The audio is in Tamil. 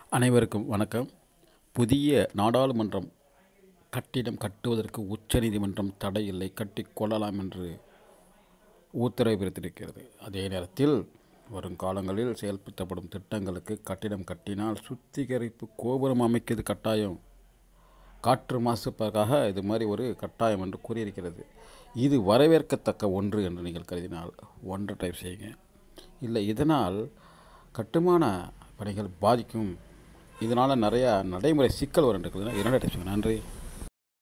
அனைவருக்கும் வணக்கம் புதிய நாடாளுமன்றம் கட்டிடம் கட்டுவதற்கு உச்சநீதிமன்றம் தடை இல்லை கட்டிக் கொள்ளலாம் என்று உத்தரவு பிறப்பித்திருக்கிறது அதே நேரத்தில் வரும் காலங்களில் செயல்படுத்தப்படும் திட்டங்களுக்கு கட்டிடம் கட்டினால் சுத்திகரிப்பு கோபுரம் அமைக்கிறது கட்டாயம் காற்று மாசுப்பாக்காக இது மாதிரி ஒரு கட்டாயம் என்று கூறியிருக்கிறது இது வரவேற்கத்தக்க ஒன்று என்று நீங்கள் கருதினால் ஒன்று டைப் செய்யுங்க இல்லை இதனால் கட்டுமான பணிகள் பாதிக்கும் இதனால் நிறையா நடைமுறை சிக்கல் வரும் இருக்குது இரண்டு டைப் செய்யுங்க நன்றி